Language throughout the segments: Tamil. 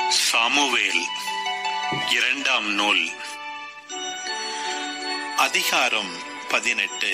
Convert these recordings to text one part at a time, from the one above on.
சாமுவேல் இரண்டாம் நூல் அதிகாரம் பதினெட்டு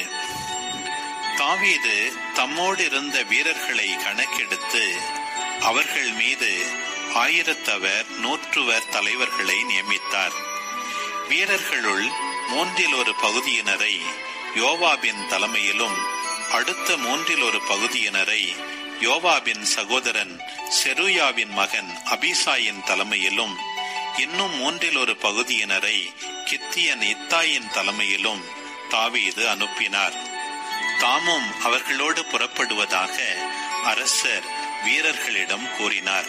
தாவீது தம்மோடு இருந்த வீரர்களை கணக்கெடுத்து அவர்கள் மீது ஆயிரத்தவர் நூற்றுவர் தலைவர்களை நியமித்தார் வீரர்களுள் மூன்றில் ஒரு பகுதியினரை யோவாபின் தலைமையிலும் அடுத்த மூன்றில் ஒரு பகுதியினரை யோவாபின் சகோதரன் செருயாவின் மகன் அபிசாயின் தலைமையிலும் இன்னும் மூன்றில் ஒரு பகுதியினரை கித்தியன் இத்தாயின் தலைமையிலும் தாவீது அனுப்பினார் தாமும் அவர்களோடு புறப்படுவதாக அரசர் வீரர்களிடம் கூறினார்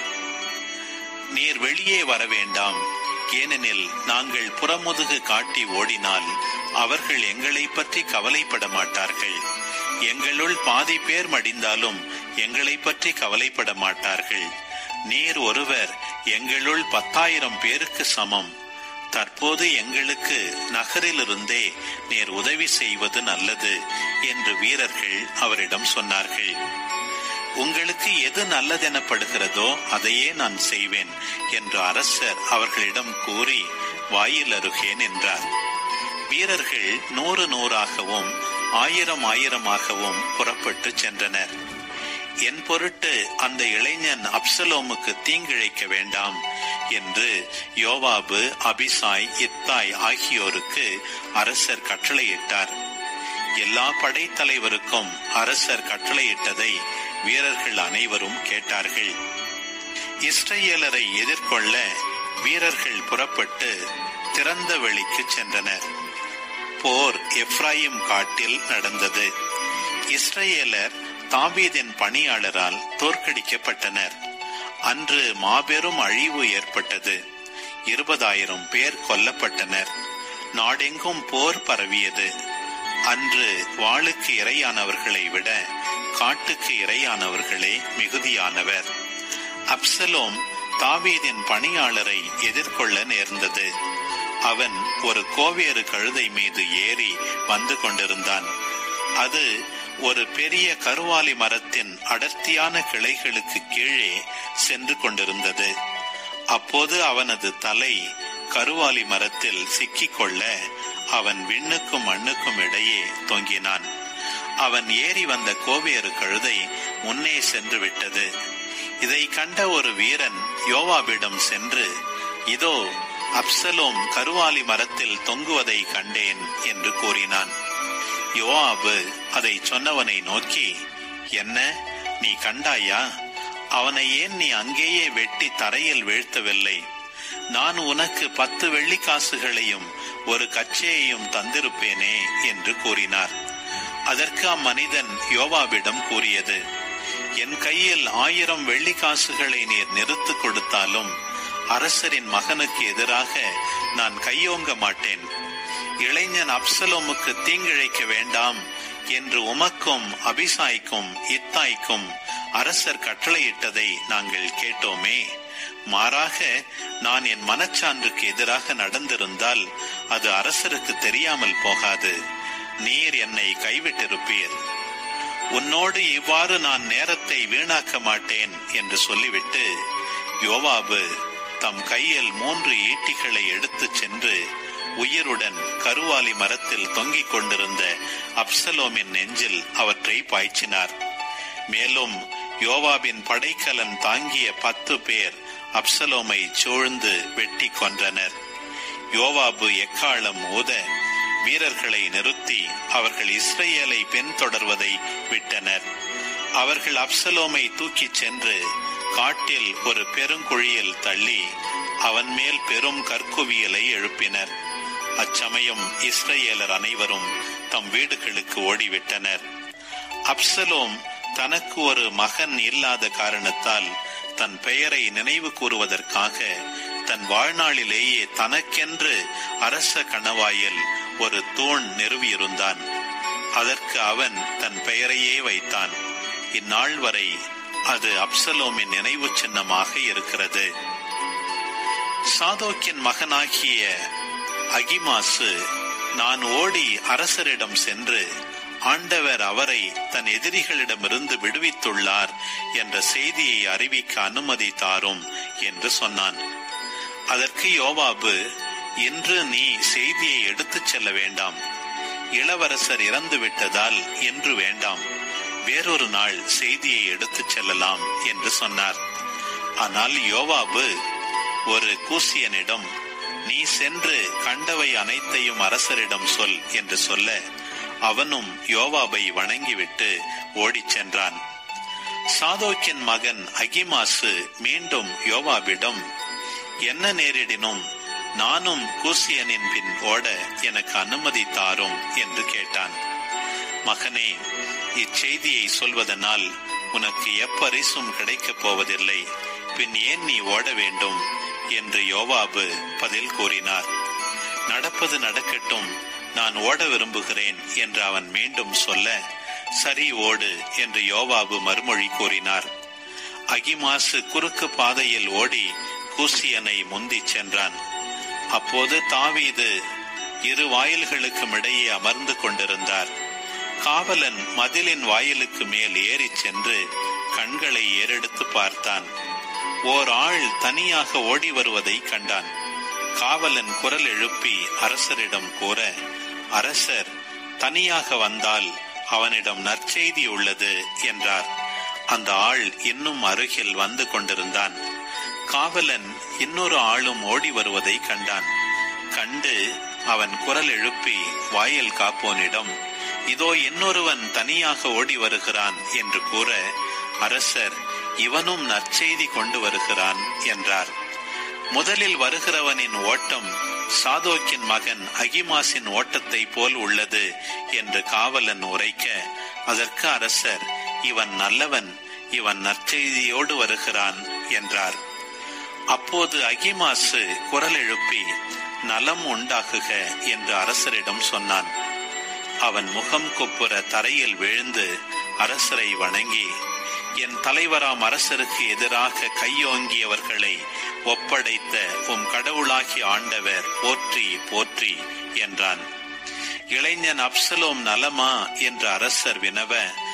நீர் வெளியே வர வேண்டாம் ஏனெனில் நாங்கள் புறமுதுகு காட்டி ஓடினால் அவர்கள் எங்களை பற்றி கவலைப்பட மாட்டார்கள் எங்களுள் பாதி பேர் மடிந்தாலும் எங்களை பற்றி கவலைப்பட மாட்டார்கள் நீர் ஒருவர் எங்களுள் பத்தாயிரம் பேருக்கு சமம் தற்போது எங்களுக்கு நகரிலிருந்தே நீர் உதவி செய்வது நல்லது என்று வீரர்கள் அவரிடம் சொன்னார்கள் உங்களுக்கு எது நல்லதெனப்படுகிறதோ அதையே நான் செய்வேன் என்று அரசர் அவர்களிடம் கூறி வாயில் அருகே நின்றார் வீரர்கள் நூறு நூறாகவும் ஆயிரம் ஆயிரமாகவும் புறப்பட்டு சென்றனர் என் பொருட்டு அந்த இளைஞன் அப்சலோமுக்கு தீங்கிழைக்க வேண்டாம் என்று யோவாபு அபிசாய் இத்தாய் ஆகியோருக்கு அரசர் கட்டளையிட்டார் எல்லா படைத்தலைவருக்கும் அரசர் கட்டளையிட்டதை வீரர்கள் அனைவரும் கேட்டார்கள் இஸ்ரேலரை எதிர்கொள்ள வீரர்கள் புறப்பட்டு திறந்த வெளிக்கு சென்றனர் போர் எப்ராயிம் காட்டில் நடந்தது இஸ்ரேலர் தாபீதின் பணியாளரால் தோற்கடிக்கப்பட்டனர் அன்று மாபெரும் அழிவு ஏற்பட்டது இருபதாயிரம் பேர் கொல்லப்பட்டனர் நாடெங்கும் போர் பரவியது அன்று வாளுக்கு இரையானவர்களை விட காட்டுக்கு இரையானவர்களே மிகுதியானவர் அப்சலோம் தாவீதின் பணியாளரை எதிர்கொள்ள நேர்ந்தது அவன் ஒரு கோவேறு கழுதை மீது ஏறி வந்து கொண்டிருந்தான் அது ஒரு பெரிய கருவாலி மரத்தின் அடர்த்தியான கிளைகளுக்கு கீழே சென்று கொண்டிருந்தது அப்போது அவனது தலை கருவாலி மரத்தில் சிக்கிக்கொள்ள அவன் விண்ணுக்கும் மண்ணுக்கும் இடையே தொங்கினான் அவன் ஏறி வந்த கோவேறு கழுதை முன்னே சென்று விட்டது இதை கண்ட ஒரு வீரன் யோவாவிடம் சென்று இதோ அப்சலோம் கருவாலி மரத்தில் தொங்குவதை கண்டேன் என்று கூறினான் யோவாபு அதை சொன்னவனை நோக்கி என்ன நீ கண்டாயா அவனை ஏன் நீ அங்கேயே வெட்டி தரையில் வீழ்த்தவில்லை நான் உனக்கு பத்து வெள்ளிக்காசுகளையும் ஒரு கச்சையையும் தந்திருப்பேனே என்று கூறினார் அதற்கு அம்மனிதன் யோவாவிடம் கூறியது என் கையில் ஆயிரம் வெள்ளிக்காசுகளை நீர் நிறுத்து கொடுத்தாலும் அரசரின் மகனுக்கு எதிராக நான் கையோங்க மாட்டேன் இளைஞன் அப்சலோமுக்கு தீங்கிழைக்க வேண்டாம் என்று உமக்கும் அபிசாய்க்கும் இத்தாய்க்கும் அரசர் கட்டளையிட்டதை நாங்கள் கேட்டோமே மாறாக நான் என் மனச்சான்றுக்கு எதிராக நடந்திருந்தால் அது அரசருக்கு தெரியாமல் போகாது நீர் என்னை கைவிட்டிருப்பீர் உன்னோடு இவ்வாறு நான் நேரத்தை வீணாக்க மாட்டேன் என்று சொல்லிவிட்டு யோவாபு தம் கையில் மூன்று ஈட்டிகளை எடுத்துச் சென்று உயிருடன் கருவாலி மரத்தில் தொங்கிக் கொண்டிருந்த அப்சலோமின் நெஞ்சில் அவற்றை பாய்ச்சினார் மேலும் யோவாபின் படைக்கலன் தாங்கிய பத்து பேர் அப்சலோமை சூழ்ந்து வெட்டி கொன்றனர் யோவாபு எக்காலம் ஊத வீரர்களை நிறுத்தி அவர்கள் இஸ்ரேலை பின்தொடர்வதை விட்டனர் அவர்கள் அப்சலோமை தூக்கிச் சென்று காட்டில் ஒரு பெருங்குழியில் தள்ளி அவன் மேல் பெரும் கற்குவியலை எழுப்பினர் அச்சமயம் இஸ்ரேலர் அனைவரும் தம் வீடுகளுக்கு ஓடிவிட்டனர் அப்சலோம் தனக்கு ஒரு மகன் இல்லாத காரணத்தால் தன் பெயரை நினைவு கூறுவதற்காக தன் வாழ்நாளிலேயே தனக்கென்று அரச கணவாயில் ஒரு தூண் நிறுவியிருந்தான் அதற்கு அவன் தன் பெயரையே வைத்தான் இந்நாள் வரை அது அப்சலோமின் நினைவு சின்னமாக இருக்கிறது சாதோக்கின் மகனாகிய அகிமாசு நான் ஓடி அரசரிடம் சென்று ஆண்டவர் அவரை தன் எதிரிகளிடமிருந்து விடுவித்துள்ளார் என்ற செய்தியை அறிவிக்க அனுமதி தாரும் என்று சொன்னான் அதற்கு யோவாபு இன்று நீ செய்தியை எடுத்துச் செல்ல வேண்டாம் இளவரசர் இறந்து விட்டதால் இன்று வேண்டாம் வேறொரு நாள் செய்தியை எடுத்துச் செல்லலாம் என்று சொன்னார் ஆனால் யோவாபு ஒரு கூசியனிடம் நீ சென்று கண்டவை அனைத்தையும் அரசரிடம் சொல் என்று சொல்ல அவனும் யோவாபை வணங்கிவிட்டு ஓடிச் சென்றான் சாதோக்கின் மகன் அகிமாசு மீண்டும் யோவாபிடம் என்ன நேரிடினும் நானும் கூசியனின் பின் ஓட எனக்கு அனுமதி தாரும் என்று கேட்டான் மகனே இச்செய்தியை சொல்வதனால் உனக்கு எப்பரிசும் கிடைக்கப் போவதில்லை பின் ஏன் நீ ஓட வேண்டும் என்று யோவாபு பதில் கூறினார் நடப்பது நடக்கட்டும் நான் ஓட விரும்புகிறேன் என்று அவன் மீண்டும் சொல்ல சரி ஓடு என்று யோவாபு மறுமொழி கூறினார் அகிமாசு குறுக்கு பாதையில் ஓடி கூசியனை முந்திச் சென்றான் அப்போது தாவீது இரு வாயில்களுக்கும் இடையே அமர்ந்து கொண்டிருந்தார் காவலன் மதிலின் வாயிலுக்கு மேல் ஏறிச் சென்று கண்களை ஏறெடுத்து பார்த்தான் ஓர் ஆள் தனியாக ஓடி வருவதை கண்டான் காவலன் குரல் எழுப்பி அரசரிடம் கூற அரசர் தனியாக வந்தால் அவனிடம் நற்செய்தி உள்ளது என்றார் அந்த ஆள் இன்னும் அருகில் வந்து கொண்டிருந்தான் காவலன் இன்னொரு ஆளும் ஓடி வருவதை கண்டான் கண்டு அவன் குரல் எழுப்பி வாயில் காப்போனிடம் இதோ இன்னொருவன் தனியாக ஓடி வருகிறான் என்று கூற அரசர் இவனும் நற்செய்தி கொண்டு வருகிறான் என்றார் முதலில் வருகிறவனின் ஓட்டம் சாதோக்கின் மகன் அகிமாசின் ஓட்டத்தை போல் உள்ளது என்று காவலன் உரைக்க அதற்கு அரசர் இவன் நல்லவன் இவன் நற்செய்தியோடு வருகிறான் என்றார் அப்போது அகிமாசு குரல் எழுப்பி நலம் உண்டாகுக என்று அரசரிடம் சொன்னான் அவன் முகம் குப்புற தரையில் விழுந்து அரசரை வணங்கி என் தலைவராம் அரசருக்கு எதிராக கையோங்கியவர்களை ஒப்படைத்த உம் கடவுளாகி ஆண்டவர் போற்றி போற்றி என்றான் இளைஞன் அப்சலோம் நலமா என்று அரசர் வினவ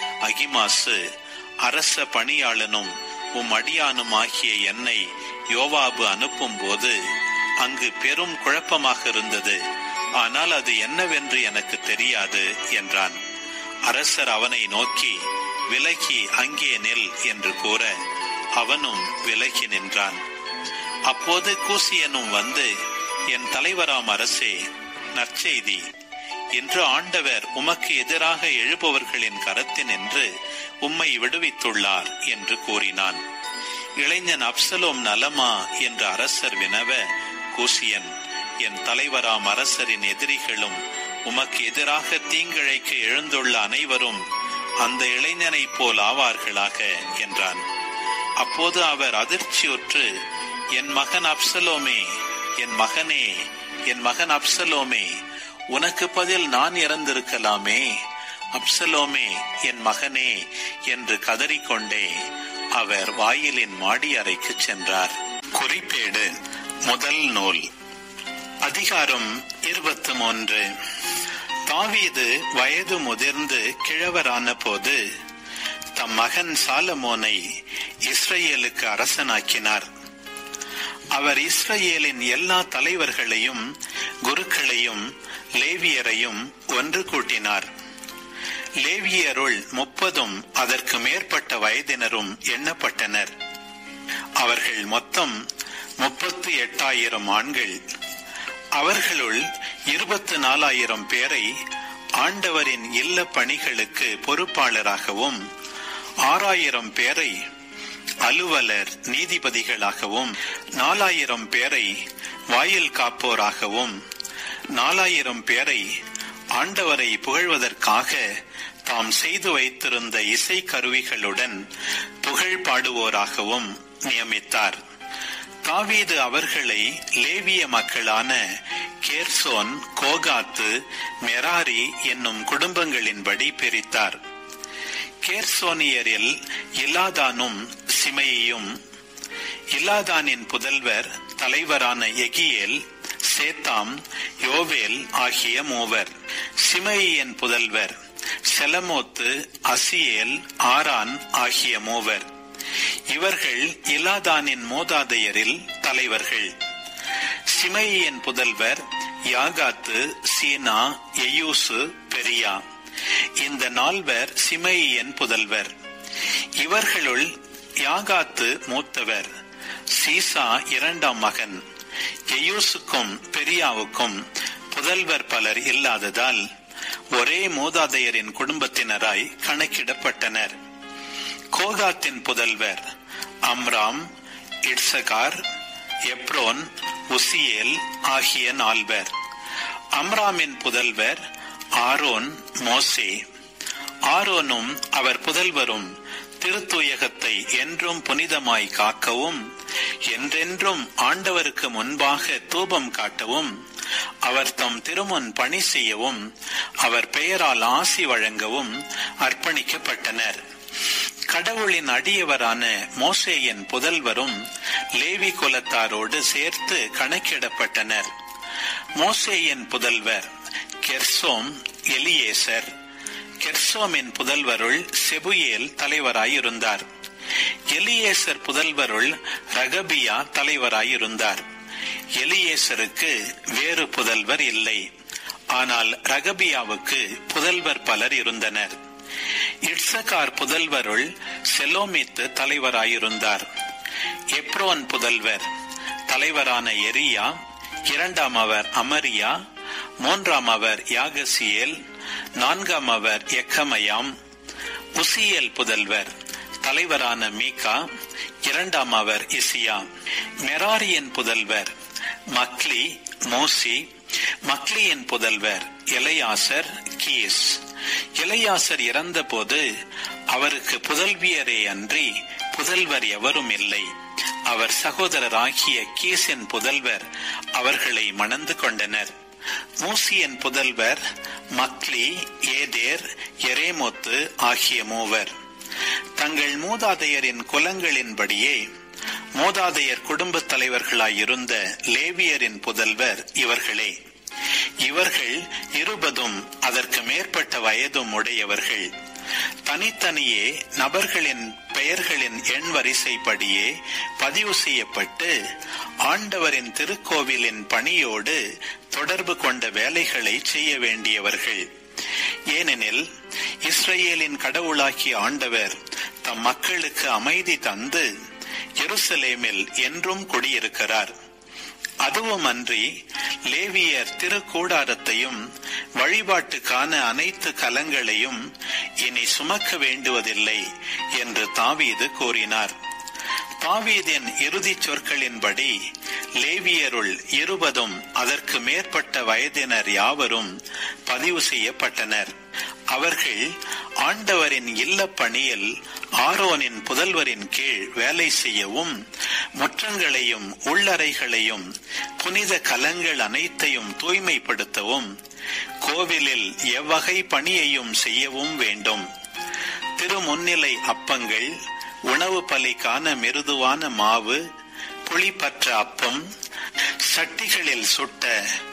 அகிமாசு அரச பணியாளனும் உம் அடியானும் ஆகிய என்னை யோவாபு அனுப்பும் போது அங்கு பெரும் குழப்பமாக இருந்தது ஆனால் அது என்னவென்று எனக்கு தெரியாது என்றான் அரசர் அவனை நோக்கி விலகி அங்கே நில் என்று கூற அவனும் விலகி நின்றான் அப்போது கூசியனும் வந்து என் தலைவராம் அரசே நற்செய்தி இன்று ஆண்டவர் உமக்கு எதிராக எழுபவர்களின் கரத்தினின்று உம்மை விடுவித்துள்ளார் என்று கூறினான் இளைஞன் அப்சலோம் நலமா என்று அரசர் வினவ கூசியன் என் தலைவராம் அரசரின் எதிரிகளும் உமக்கு எதிராக தீங்கிழைக்க எழுந்துள்ள அனைவரும் அந்த இளைஞனைப் போல் ஆவார்களாக என்றான் அப்போது அவர் அதிர்ச்சியுற்று என் மகன் அப்சலோமே என் மகனே என் மகன் அப்சலோமே உனக்கு பதில் நான் இறந்திருக்கலாமே அப்சலோமே என் மகனே என்று கதறிக்கொண்டே அவர் வாயிலின் மாடி அறைக்கு சென்றார் குறிப்பேடு முதல் நூல் அதிகாரம் இருபத்தி மூன்று தாவீது வயது முதிர்ந்து கிழவரான போது தம் மகன் சாலமோனை இஸ்ரேலுக்கு அரசனாக்கினார் அவர் இஸ்ரேலின் எல்லா தலைவர்களையும் குருக்களையும் லேவியரையும் ஒன்று கூட்டினார் லேவியருள் முப்பதும் அதற்கு மேற்பட்ட வயதினரும் எண்ணப்பட்டனர் அவர்கள் மொத்தம் முப்பத்து எட்டாயிரம் ஆண்கள் அவர்களுள் இருபத்து நாலாயிரம் பேரை ஆண்டவரின் இல்ல பணிகளுக்கு பொறுப்பாளராகவும் ஆறாயிரம் பேரை அலுவலர் நீதிபதிகளாகவும் நாலாயிரம் பேரை வாயில் காப்போராகவும் நாலாயிரம் பேரை ஆண்டவரை புகழ்வதற்காக தாம் செய்து வைத்திருந்த இசை கருவிகளுடன் புகழ் பாடுவோராகவும் நியமித்தார் தாவீது அவர்களை லேவிய மக்களான கேர்சோன் கோகாத்து மெராரி என்னும் குடும்பங்களின்படி பிரித்தார் கேர்சோனியரில் இல்லாதானும் சிமையும் இல்லாதானின் புதல்வர் தலைவரான எகியேல் சேத்தாம் யோவேல் ஆகிய மூவர் சிமையின் புதல்வர் செலமோத்து அசியேல் ஆரான் ஆகிய மூவர் இவர்கள் இலாதானின் மூதாதையரில் தலைவர்கள் சிமையின் புதல்வர் யாகாத்து சீனா எயூசு பெரியா இந்த நால்வர் சிமையின் புதல்வர் இவர்களுள் யாகாத்து மூத்தவர் சீசா இரண்டாம் மகன் எயூசுக்கும் பெரியாவுக்கும் புதல்வர் பலர் இல்லாததால் ஒரே மூதாதையரின் குடும்பத்தினராய் கணக்கிடப்பட்டனர் கோகாத்தின் புதல்வர் அம்ராம் இட்சகார் எப்ரோன் உசியேல் ஆகிய நால்வர் அம்ராமின் புதல்வர் ஆரோன் மோசே ஆரோனும் அவர் புதல்வரும் திருத்துயகத்தை என்றும் புனிதமாய் காக்கவும் என்றென்றும் ஆண்டவருக்கு முன்பாக தூபம் காட்டவும் அவர் தம் திருமுன் பணி செய்யவும் அவர் பெயரால் ஆசி வழங்கவும் அர்ப்பணிக்கப்பட்டனர் கடவுளின் அடியவரான மோசேயின் புதல்வரும் லேவி குலத்தாரோடு சேர்த்து கணக்கிடப்பட்டனர் மோசேயின் புதல்வர் கெர்சோம் எலியேசர் கெர்சோமின் புதல்வருள் செபுயேல் தலைவராயிருந்தார் எலியேசர் புதல்வருள் ரகபியா தலைவராயிருந்தார் எலியேசருக்கு வேறு புதல்வர் இல்லை ஆனால் ரகபியாவுக்கு புதல்வர் பலர் இருந்தனர் இட்சகார் புதல்வருள் செலோமித்து தலைவராயிருந்தார் எப்ரோன் புதல்வர் தலைவரான எரியா இரண்டாம் அவர் அமரியா மூன்றாம் அவர் யாகசியேல் நான்காம் அவர் எக்கமயாம் உசியல் புதல்வர் தலைவரான மீகா இரண்டாம் அவர் இசியா மெராரியின் புதல்வர் மக்லி மோசி மக்லியின் புதல்வர் எலையாசர் கீஸ் இளையாசர் இறந்தபோது அவருக்கு புதல்வியரே அன்றி புதல்வர் எவரும் இல்லை அவர் சகோதரராகிய கீசின் புதல்வர் அவர்களை மணந்து கொண்டனர் மூசியின் புதல்வர் மக்லி ஏதேர் எரேமோத்து ஆகிய மூவர் தங்கள் மூதாதையரின் குலங்களின்படியே மூதாதையர் குடும்பத் தலைவர்களாயிருந்த லேவியரின் புதல்வர் இவர்களே இவர்கள் இருபதும் அதற்கு மேற்பட்ட வயதும் உடையவர்கள் தனித்தனியே நபர்களின் பெயர்களின் எண் வரிசைப்படியே பதிவு செய்யப்பட்டு ஆண்டவரின் திருக்கோவிலின் பணியோடு தொடர்பு கொண்ட வேலைகளை செய்ய வேண்டியவர்கள் ஏனெனில் இஸ்ரேலின் கடவுளாகிய ஆண்டவர் தம் மக்களுக்கு அமைதி தந்து எருசலேமில் என்றும் குடியிருக்கிறார் அதுவும் அன்றி லேவியர் திருக்கூடாரத்தையும் வழிபாட்டுக்கான அனைத்து கலங்களையும் இனி சுமக்க வேண்டுவதில்லை என்று தாவீது கூறினார் தாவீதின் இறுதிச் சொற்களின்படி லேவியருள் இருபதும் அதற்கு மேற்பட்ட வயதினர் யாவரும் பதிவு செய்யப்பட்டனர் அவர்கள் ஆண்டவரின் இல்ல பணியில் ஆரோனின் புதல்வரின் கீழ் வேலை செய்யவும் முற்றங்களையும் உள்ளறைகளையும் புனித கலங்கள் அனைத்தையும் தூய்மைப்படுத்தவும் கோவிலில் எவ்வகை பணியையும் செய்யவும் வேண்டும் திருமுன்னிலை அப்பங்கள் உணவு பலிக்கான மிருதுவான மாவு புளிப்பற்ற அப்பம் சட்டிகளில் சுட்ட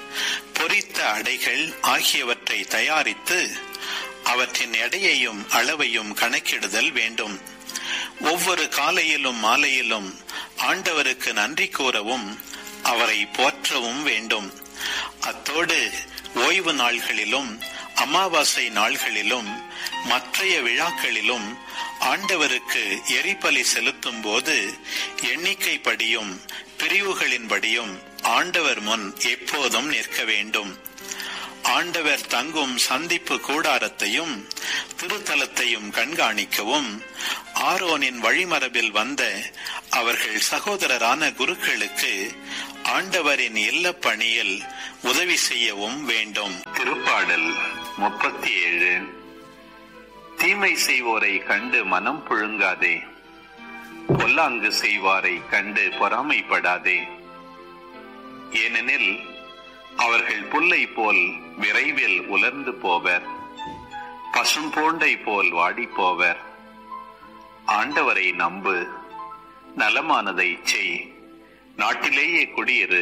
பொரித்த அடைகள் ஆகியவற்றை தயாரித்து அவற்றின் எடையையும் அளவையும் கணக்கிடுதல் வேண்டும் ஒவ்வொரு காலையிலும் மாலையிலும் ஆண்டவருக்கு நன்றி கூறவும் அவரை போற்றவும் வேண்டும் அத்தோடு ஓய்வு நாள்களிலும் அமாவாசை நாள்களிலும் மற்றைய விழாக்களிலும் ஆண்டவருக்கு எரிபலி செலுத்தும் போது எண்ணிக்கைப்படியும் பிரிவுகளின்படியும் ஆண்டவர் முன் எப்போதும் நிற்க வேண்டும் ஆண்டவர் தங்கும் சந்திப்பு கூடாரத்தையும் திருத்தலத்தையும் கண்காணிக்கவும் ஆரோனின் வழிமரபில் வந்த அவர்கள் சகோதரரான குருக்களுக்கு ஆண்டவரின் இல்ல பணியில் உதவி செய்யவும் வேண்டும் திருப்பாடல் முப்பத்தி ஏழு தீமை செய்வோரை கண்டு மனம் புழுங்காதே பொல்லாங்கு செய்வாரை கண்டு பொறாமைப்படாதே ஏனெனில் அவர்கள் புல்லை போல் விரைவில் உலர்ந்து போவர் பசும் போண்டை போல் வாடி போவர் ஆண்டவரை நம்பு நலமானதை செய் நாட்டிலேயே குடியிரு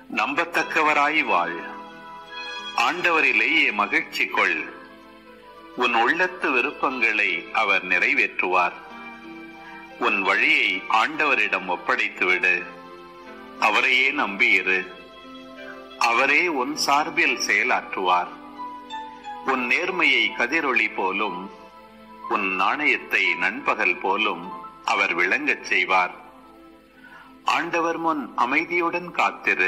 நம்பத்தக்கவராய் வாழ் ஆண்டவரிலேயே மகிழ்ச்சி கொள் உன் உள்ளத்து விருப்பங்களை அவர் நிறைவேற்றுவார் உன் வழியை ஆண்டவரிடம் ஒப்படைத்துவிடு அவரையே நம்பியிரு அவரே உன் சார்பில் செயலாற்றுவார் உன் நேர்மையை கதிரொளி போலும் உன் நாணயத்தை நண்பகல் போலும் அவர் விளங்கச் செய்வார் ஆண்டவர் முன் அமைதியுடன் காத்திரு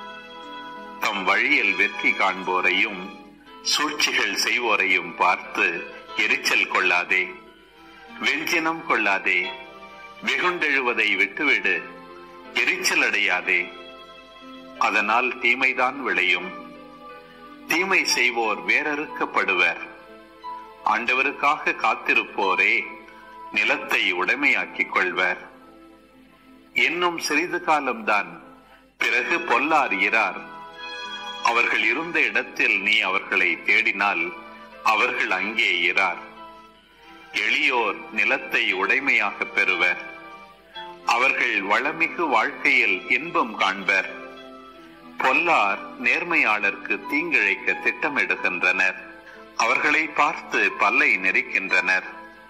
தம் வழியில் வெற்றி காண்போரையும் சூழ்ச்சிகள் செய்வோரையும் பார்த்து எரிச்சல் கொள்ளாதே வெஞ்சினம் கொள்ளாதே வெகுண்டெழுவதை விட்டுவிடு எரிச்சல் அடையாதே அதனால் தீமைதான் விளையும் தீமை செய்வோர் வேறறுக்கப்படுவர் ஆண்டவருக்காக காத்திருப்போரே நிலத்தை உடைமையாக்கிக் கொள்வர் இன்னும் சிறிது காலம்தான் பிறகு பொல்லார் இரார் அவர்கள் இருந்த இடத்தில் நீ அவர்களை தேடினால் அவர்கள் அங்கே இரார் எளியோர் நிலத்தை உடைமையாக பெறுவர் அவர்கள் வளமிகு வாழ்க்கையில் இன்பம் காண்பர் பொல்லார் நேர்மையாளருக்கு தீங்கிழைக்க திட்டமிடுகின்றனர் அவர்களை பார்த்து பல்லை நெரிக்கின்றனர்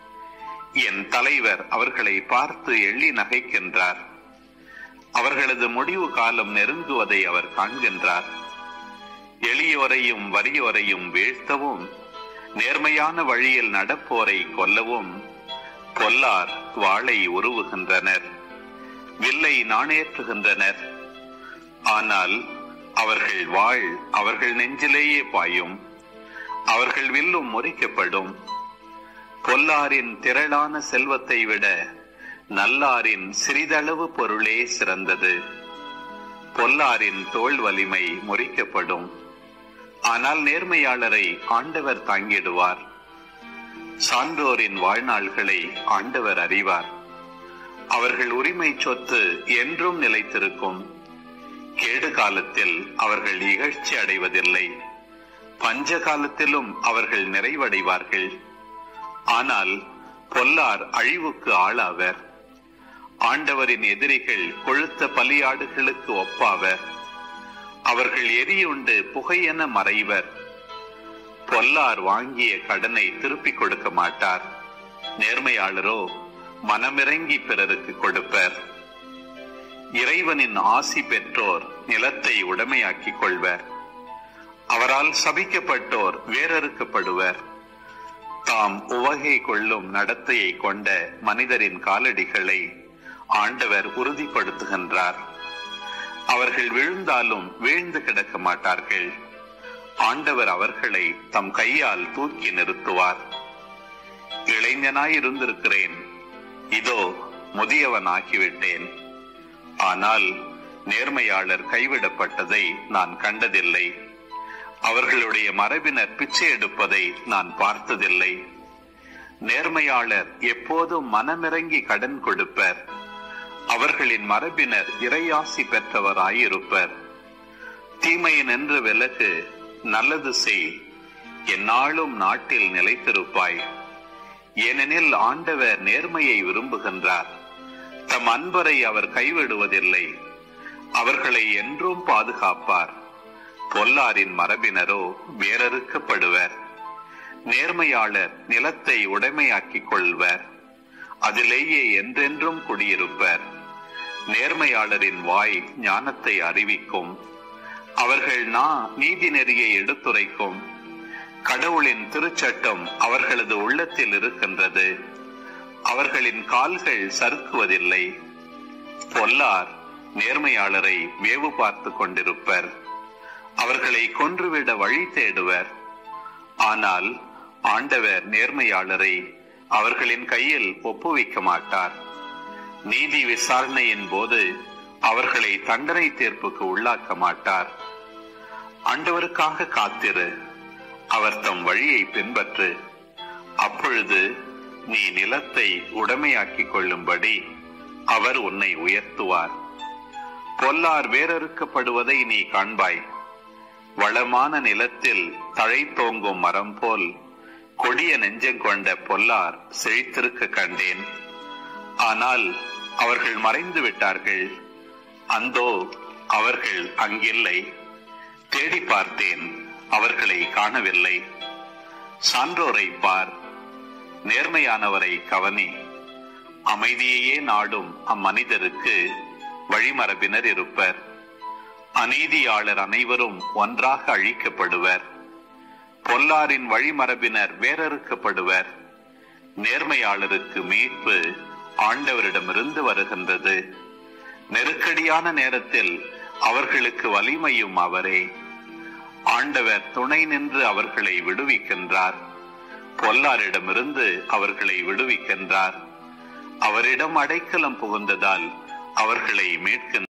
என் தலைவர் அவர்களை பார்த்து எள்ளி நகைக்கின்றார் அவர்களது முடிவு காலம் நெருங்குவதை அவர் காண்கின்றார் எளியோரையும் வறியோரையும் வீழ்த்தவும் நேர்மையான வழியில் நடப்போரை கொல்லவும் பொல்லார் வாளை உருவுகின்றனர் வில்லை நாணேற்றுகின்றனர் ஆனால் அவர்கள் வாழ் அவர்கள் நெஞ்சிலேயே பாயும் அவர்கள் வில்லும் முறிக்கப்படும் பொல்லாரின் திரளான செல்வத்தை விட நல்லாரின் சிறிதளவு பொருளே சிறந்தது பொல்லாரின் தோல் வலிமை முறிக்கப்படும் ஆனால் நேர்மையாளரை ஆண்டவர் தாங்கிடுவார் சான்றோரின் வாழ்நாள்களை ஆண்டவர் அறிவார் அவர்கள் உரிமை சொத்து என்றும் நிலைத்திருக்கும் கேடு காலத்தில் அவர்கள் இகழ்ச்சி அடைவதில்லை பஞ்ச காலத்திலும் அவர்கள் நிறைவடைவார்கள் ஆனால் பொல்லார் அழிவுக்கு ஆளாவர் ஆண்டவரின் எதிரிகள் கொழுத்த பலியாடுகளுக்கு ஒப்பாவர் அவர்கள் எரியுண்டு புகையென மறைவர் பொல்லார் வாங்கிய கடனை திருப்பிக் கொடுக்க மாட்டார் நேர்மையாளரோ மனமிறங்கி பிறருக்கு கொடுப்பர் இறைவனின் ஆசி பெற்றோர் நிலத்தை உடைமையாக்கிக் கொள்வர் அவரால் சபிக்கப்பட்டோர் வேறறுக்கப்படுவர் தாம் உவகை கொள்ளும் நடத்தையை கொண்ட மனிதரின் காலடிகளை ஆண்டவர் உறுதிப்படுத்துகின்றார் அவர்கள் விழுந்தாலும் வீழ்ந்து கிடக்க மாட்டார்கள் ஆண்டவர் அவர்களை தம் கையால் தூக்கி நிறுத்துவார் இளைஞனாய் இருந்திருக்கிறேன் இதோ முதியவன் ஆகிவிட்டேன் ஆனால் நேர்மையாளர் கைவிடப்பட்டதை நான் கண்டதில்லை அவர்களுடைய மரபினர் பிச்சை எடுப்பதை நான் பார்த்ததில்லை நேர்மையாளர் எப்போதும் மனமிறங்கி கடன் கொடுப்பர் அவர்களின் மரபினர் இறையாசி பெற்றவராயிருப்பர் தீமையை நின்று விலகு நல்லது செய் எந்நாளும் நாட்டில் நிலைத்திருப்பாய் ஏனெனில் ஆண்டவர் நேர்மையை விரும்புகின்றார் தம் அன்பரை அவர் கைவிடுவதில்லை அவர்களை என்றும் பாதுகாப்பார் பொல்லாரின் மரபினரோ வேறறுக்கப்படுவர் நேர்மையாளர் நிலத்தை உடைமையாக்கிக் கொள்வர் அதிலேயே என்றென்றும் குடியிருப்பர் நேர்மையாளரின் வாய் ஞானத்தை அறிவிக்கும் அவர்கள் நா நீதி நெறியை எடுத்துரைக்கும் கடவுளின் திருச்சட்டம் அவர்களது உள்ளத்தில் இருக்கின்றது அவர்களின் கால்கள் சறுக்குவதில்லை பொல்லார் நேர்மையாளரை வேவு பார்த்து கொண்டிருப்பர் அவர்களை கொன்றுவிட வழி தேடுவர் ஆனால் ஆண்டவர் நேர்மையாளரை அவர்களின் கையில் ஒப்புவிக்க மாட்டார் நீதி விசாரணையின் போது அவர்களை தண்டனை தீர்ப்புக்கு உள்ளாக்க மாட்டார் ஆண்டவருக்காக காத்திரு அவர் தம் வழியை பின்பற்று அப்பொழுது நீ நிலத்தை உடைமையாக்கிக் கொள்ளும்படி அவர் உன்னை உயர்த்துவார் பொல்லார் வேறறுக்கப்படுவதை நீ காண்பாய் வளமான நிலத்தில் தழைத்தோங்கும் மரம் போல் கொடிய நெஞ்சம் கொண்ட பொல்லார் செழித்திருக்க கண்டேன் ஆனால் அவர்கள் மறைந்து விட்டார்கள் அந்தோ அவர்கள் அங்கில்லை தேடி பார்த்தேன் அவர்களை காணவில்லை சான்றோரை பார் நேர்மையானவரை கவனி அமைதியையே நாடும் அம்மனிதருக்கு வழிமரபினர் இருப்பர் அநீதியாளர் அனைவரும் ஒன்றாக அழிக்கப்படுவர் பொல்லாரின் வழிமரபினர் வேறறுக்கப்படுவர் நேர்மையாளருக்கு மீட்பு ஆண்டவரிடமிருந்து வருகின்றது நெருக்கடியான நேரத்தில் அவர்களுக்கு வலிமையும் அவரே ஆண்டவர் துணை நின்று அவர்களை விடுவிக்கின்றார் பொல்லாரிடமிருந்து அவர்களை விடுவிக்கின்றார் அவரிடம் அடைக்கலம் புகுந்ததால் அவர்களை மீட்கின்றார்